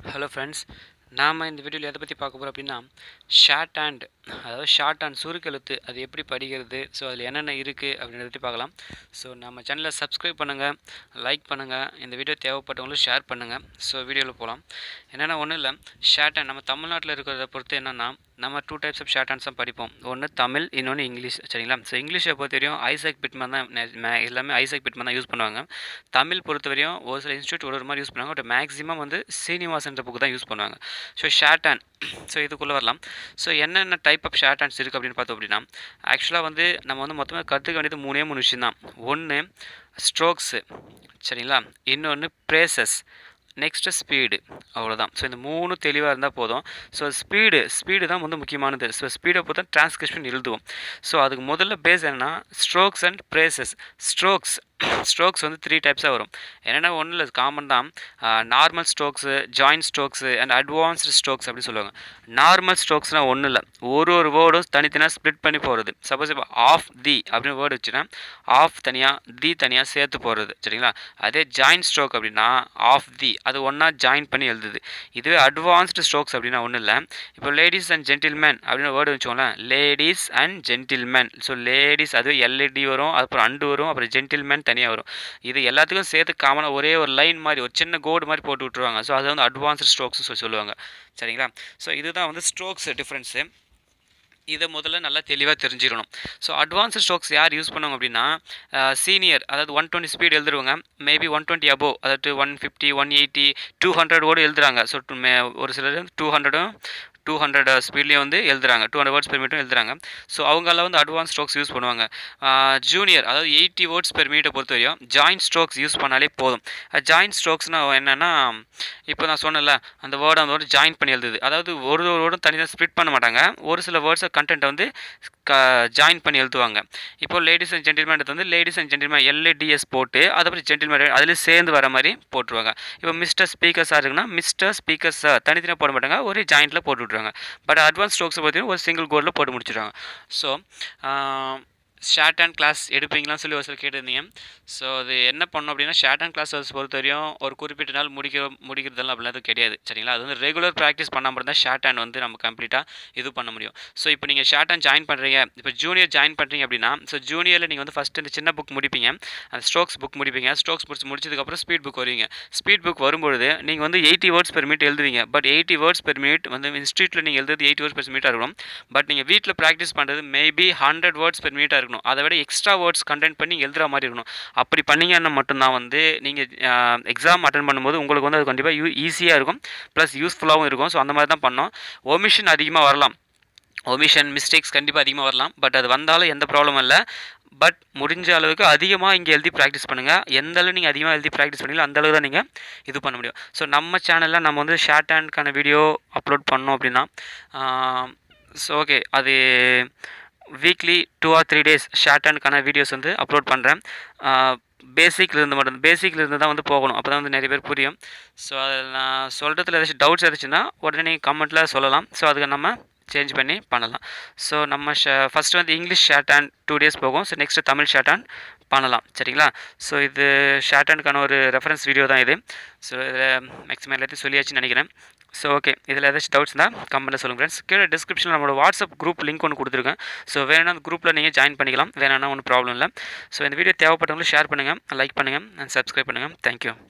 hello friends நாம் இந்த வீடியோவில் எதை பற்றி பார்க்க போகிறோம் அப்படின்னா ஷார்ட் ஹேண்ட் அதாவது ஷார்ட் ஹேண்ட் சுருக்கெழுத்து அது எப்படி படிக்கிறது ஸோ அதில் என்னென்ன இருக்குது அப்படின்றத பற்றி பார்க்கலாம் ஸோ நம்ம சேனலை சப்ஸ்கிரைப் பண்ணுங்கள் லைக் பண்ணுங்கள் இந்த வீடியோ தேவைப்பட்டவங்களும் ஷேர் பண்ணுங்கள் ஸோ வீடியோவில் போகலாம் என்னென்னா ஒன்றும் இல்லை ஷார்ட் ஹேண்ட் நம்ம தமிழ்நாட்டில் இருக்கிறத பொறுத்து என்னென்னா நம்ம two types of shorthands தான் படிப்போம் ஒன்று தமிழ் இன்னொன்று இங்கிலீஷ் சரிங்களா ஸோ இங்கிலீஷை பொறுத்த வரையும் ஐசக் பிட்மேன் தான் நெ- மே- எல்லாமே ஐசக் பிட்மேன் தான் யூஸ் பண்ணுவாங்க தமிழ் பொறுத்த வரையும் ஒரு சில இன்ஸ்டியூட் ஒரு ஒரு மாதிரி யூஸ் பண்ணுவாங்க பட் மேக்ஸிமம் வந்து சீனிவாசன்ற புக்கு தான் யூஸ் பண்ணுவாங்க ஸோ ஷார்ட் ஹேண்ட் ஸோ இதுக்குள்ளே வரலாம் ஸோ என்னென்ன டைப் ஆஃப் ஷார்ட் ஹேண்ட்ஸ் இருக்குது அப்படின்னு பார்த்தோம் அப்படின்னா ஆக்சுவலாக வந்து நம்ம வந்து மொத்தமாக கற்றுக்க வேண்டியது மூணே மூணு விஷயம் தான் ஒன்று ஸ்ட்ரோக்ஸு சரிங்களா இன்னொன்று ப்ரேசஸ் நெக்ஸ்ட்டு ஸ்பீடு அவ்வளோதான் ஸோ இந்த மூணு தெளிவாக இருந்தால் போதும் ஸோ ஸ்பீடு ஸ்பீடு தான் வந்து முக்கியமானது ஸோ ஸ்பீடை பொறுத்த டிரான்ஸ்கிரிப்ஷன் எழுதுவோம் ஸோ அதுக்கு முதல்ல பேஸ் என்னன்னா strokes and braces strokes strokes வந்து த்ரீ டைப்ஸாக வரும் என்னென்னா ஒன்றும் இல்லை காமன் தான் normal strokes joint strokes and advanced strokes அப்படின்னு சொல்லுவாங்க நார்மல் ஸ்ட்ரோக்ஸ்னால் ஒன்றும் இல்லை ஒரு ஒரு வேர்டும் தனித்தனியாக ஸ்ப்ளிட் பண்ணி போகிறது சப்போஸ் இப்போ ஆஃப் தி அப்படின்னு வேர்டு வச்சுன்னா ஆஃப் தனியாக தி தனியாக சேர்த்து போடுறது சரிங்களா அதே ஜாயின்ட் ஸ்ட்ரோக் அப்படின்னா ஆஃப் தி அது ஒன்றா ஜாயின் பண்ணி எழுதுது இதுவே அட்வான்ஸ்டு ஸ்ட்ரோக்ஸ் அப்படின்னா ஒன்றும் இல்லை இப்போ லேடிஸ் அண்ட் ஜென்டில்மேன் அப்படின்னு வேர்டு வச்சுக்கோங்களேன் ladies and gentlemen so ladies அது எல்இடி வரும் அப்புறம் அண்டு வரும் அப்புறம் ஜென்டில்மேன் தனியாக வரும் இது எல்லாத்துக்கும் சேர்த்து காமனாக ஒரே ஒரு லைன் மாதிரி ஒரு சின்ன கோடு மாதிரி போட்டு விட்ருவாங்க ஸோ அது வந்து அட்வான்ஸ்டு ஸ்ட்ரோக்ஸ் சொல்லி சொல்லுவாங்க சரிங்களா ஸோ இதுதான் வந்து ஸ்ட்ரோக்ஸ் டிஃப்ரென்ஸு இதை முதல்ல நல்லா தெளிவாக தெரிஞ்சிடணும் ஸோ அட்வான்ஸ்டு ஸ்ட்ரோக்ஸ் யார் யூஸ் பண்ணுவாங்க அப்படின்னா சீனியர் அதாவது ஒன் டுவெண்ட்டி ஸ்பீட் எழுதுருவாங்க மேபி ஒன் டுவெண்ட்டி அபோவ் அதாவது one fifty one eighty two ஹண்ட்ரடோடு எழுதுறாங்க ஸோ ஒரு சிலர் டூ ஹண்ட்ரடும் டூ ஹண்ட்ரட் ஸ்பீட்லேயும் வந்து எழுதுறாங்க டூ ஹண்ட்ரட் வேர்ட்ஸ் பெர் மினிட்டும் எழுதுறாங்க ஸோ அவங்கெல்லாம் வந்து அட்வான்ஸ் ஸ்ட்ரோக்ஸ் யூஸ் பண்ணுவாங்க ஜூனியர் அதாவது எயிட்டி வேர்ட்ஸ் பெர் மினிட்டை பொறுத்த வரையும் ஜாயின்ட் ஸ்ட்ரோக்ஸ் யூஸ் பண்ணாலே போதும் ஜாயின்ட் ஸ்ட்ரோக்ஸ்னால் என்னென்னா இப்போ நான் சொன்னேன்ல அந்த வேர்டை அந்த வேர்டு ஜாயின் பண்ணி எழுதுது அதாவது ஒரு ஒரு வேர்டும் தனியாக ஸ்ப்ளிட் பண்ண மாட்டாங்க ஒரு சில வேர்ட்ஸை கண்டென்ட்டை வந்து ஜாயின் பண்ணி எழுதுவாங்க இப்போ லேடிஸ் அண்ட் ஜென்டில்மேன் வந்து லேடிஸ் அண்ட் ஜென்டில்மேன் எல்ஏடிஎஸ் போட்டு அதுக்கப்புறம் ஜென்டில்மேன் அதில் சேர்ந்து வர மாதிரி போட்டுருவாங்க இப்போ மிஸ்டர் ஸ்பீக்கர் சார் இருக்குன்னா மிஸ்டர் ஸ்பீக்கர் சார் தனித்தனியாக போட மாட்டாங்க ஒரே ஜாயிண்ட்டில் போட்டு விட்ருவாங்க பட் அட்வான்ஸ் ஸ்ட்ரோக்ஸ் பார்த்தீங்கன்னா ஒரு சிங்கிள் கோடில் போட்டு முடிச்சிடுவாங்க ஸோ ஷார்ட் ஹேண்ட் கிளாஸ் எடுப்பீங்களான்னு சொல்லி ஒரு சில கேட்டிருந்தீங்க ஸோ அது என்ன பண்ணோம் அப்படின்னா ஷார்ட் ஹேண்ட் கிளாஸ் பொறுத்த வரையும் ஒரு குறிப்பிட்ட நாள் முடிக்க முடிக்கிறதெல்லாம் அப்படிலாம் எதுவும் கிடையாது சரிங்களா அது வந்து ரெகுலர் ப்ராக்டிஸ் பண்ணால் மட்டும் தான் ஷார்ட் ஹேண்ட் வந்து நம்ம கம்ப்ளீட்டாக இது பண்ண முடியும் ஸோ இப்போ நீங்கள் ஷார்ட் ஹேண்ட் ஜாயின் பண்ணுறீங்க இப்போ ஜூனியர் ஜாயின் பண்ணுறீங்க அப்படின்னா ஸோ ஜூனியரில் நீங்கள் வந்து ஃபஸ்ட்டு இந்த சின்ன புக் முடிப்பீங்க அந்த ஸ்ட்ரோக்ஸ் புக் முடிப்பீங்க ஸ்ட்ரோக்ஸ் முடிச்சு முடிச்சதுக்கப்புறம் ஸ்பீட் புக் வருவீங்க ஸ்பீட் புக் வரும்பொழுது நீங்கள் வந்து எயிட்டி வேர்ட்ஸ் பெர் மினிட் எழுதுவீங்க but eighty words per minute வந்து இன்ஸ்டியூட்டில் நீங்கள் எழுதுறது எயிட்டி வேர்ட்ஸ் பெர் மினிட்டாக இருக்கணும் பட் நீங்கள் வீட்டில் ப்ராக்டிஸ் பண்ணுறது மேபி ஹண்ட்ரட் வேர்ட்ஸ் பெர் மினிட்டாக இருக்கணும் அதை விட எக்ஸ்ட்ரா வேர்ட்ஸ் கண்டென்ட் பண்ணி எழுதுற மாதிரி இருக்கணும் அப்படி பண்ணீங்கன்னா மட்டும்தான் வந்து நீங்கள் எக்ஸாம் அட்டன் பண்ணும்போது உங்களுக்கு வந்து அது கண்டிப்பாக யூ ஈஸியாக இருக்கும் ப்ளஸ் யூஸ்ஃபுல்லாகவும் இருக்கும் ஸோ அந்த மாதிரி தான் பண்ணோம் ஒமிஷன் அதிகமாக வரலாம் ஒமிஷன் மிஸ்டேக்ஸ் கண்டிப்பாக அதிகமாக வரலாம் பட் அது வந்தாலும் எந்த ப்ராப்ளமும் இல்லை பட் முடிஞ்ச அளவுக்கு அதிகமாக இங்கே எழுதி ப்ராக்டிஸ் பண்ணுங்கள் எந்த அளவு நீங்கள் அதிகமாக எழுதி ப்ராக்டிஸ் பண்ணீங்களோ அந்த அளவு தான் நீங்கள் இது பண்ண முடியும் ஸோ நம்ம சேனலில் நம்ம வந்து ஷார்ட் ஹேண்ட்க்கான வீடியோ அப்லோட் பண்ணோம் அப்படின்னா ஸோ ஓகே அது weekly two or three days ஷார்ட் ஹேண்ட்க்கான வீடியோஸ் வந்து அப்லோட் பண்ணுறேன் பேசிக்கில் இருந்து மட்டும் பேசிக்கில் இருந்து தான் வந்து போகணும் அப்போ தான் வந்து நிறைய பேர் புரியும் ஸோ அதில் நான் சொல்கிறதுல ஏதாச்சும் டவுட்ஸ் இருந்துச்சுன்னா உடனே நீங்கள் கமெண்ட்டில் சொல்லலாம் ஸோ அதுக்கு நம்ம சேஞ்ச் பண்ணி பண்ணலாம் ஸோ நம்ம ஷ ஃபஸ்ட்டு வந்து English shorthand two days போகும் so next Tamil shorthand பண்ணலாம் சரிங்களா ஸோ இது ஷார்ட் ஹேண்டுக்கான ஒரு ரெஃபரன்ஸ் வீடியோ தான் இது ஸோ இதில் மேக்ஸிமம் எல்லாத்தையும் சொல்லியாச்சுன்னு நினைக்கிறேன் ஸோ ஓகே இதில் ஏதாச்சும் டவுட்ஸ் தான் கமெண்ட்டில் சொல்லுங்கள் ஃப்ரெண்ட்ஸ் கீழே டிஸ்கிரிப்ஷனில் நம்மளோட வாட்ஸ்அப் குரூப் லிங்க் ஒன்று கொடுத்துருக்கேன் ஸோ வேணும்னா அந்த குரூப்பில் நீங்கள் ஜாயின் பண்ணிக்கலாம் வேணும்னா ஒன்றும் ப்ராப்ளம் இல்லை ஸோ இந்த வீடியோ தேவைப்பட்டவங்களும் ஷேர் பண்ணுங்கள் லைக் பண்ணுங்கள் அண்ட் சப்ஸ்கிரைப் பண்ணுங்கள் தேங்க்யூ